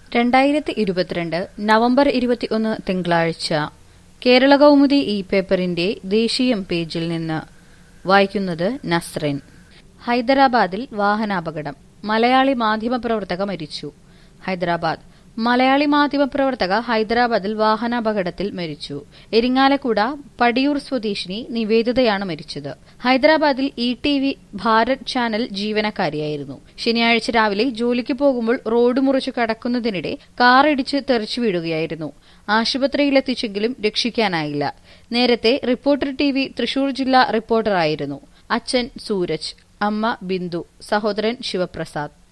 രണ്ടായിരത്തി ഇരുപത്തിരണ്ട് നവംബർ ഇരുപത്തിയൊന്ന് തിങ്കളാഴ്ച കേരള കൗമുദി ഇ പേപ്പറിന്റെ ദേശീയം പേജിൽ നിന്ന് വായിക്കുന്നത് നസ്റിൻ ഹൈദരാബാദിൽ വാഹനാപകടം മലയാളി മാധ്യമപ്രവർത്തക മരിച്ചു ഹൈദരാബാദ് മലയാളി മാധ്യമപ്രവർത്തക ഹൈദരാബാദിൽ വാഹനാപകടത്തിൽ മരിച്ചു എരിങ്ങാലക്കുട പടിയൂർ സ്വദേശിനി നിവേദിതയാണ് മരിച്ചത് ഹൈദരാബാദിൽ E T V Bharat channel ജീവനക്കാരിയായിരുന്നു ശനിയാഴ്ച രാവിലെ ജോലിക്ക് പോകുമ്പോൾ റോഡ് മുറിച്ചു കടക്കുന്നതിനിടെ കാറിടിച്ച് തെറിച്ചു വീഴുകയായിരുന്നു ആശുപത്രിയിലെത്തിച്ചെങ്കിലും രക്ഷിക്കാനായില്ല നേരത്തെ റിപ്പോർട്ടർ ടി വി തൃശൂർ ജില്ലാ റിപ്പോർട്ടറായിരുന്നു അച്ഛൻ സൂരജ് അമ്മ ബിന്ദു സഹോദരൻ ശിവപ്രസാദ്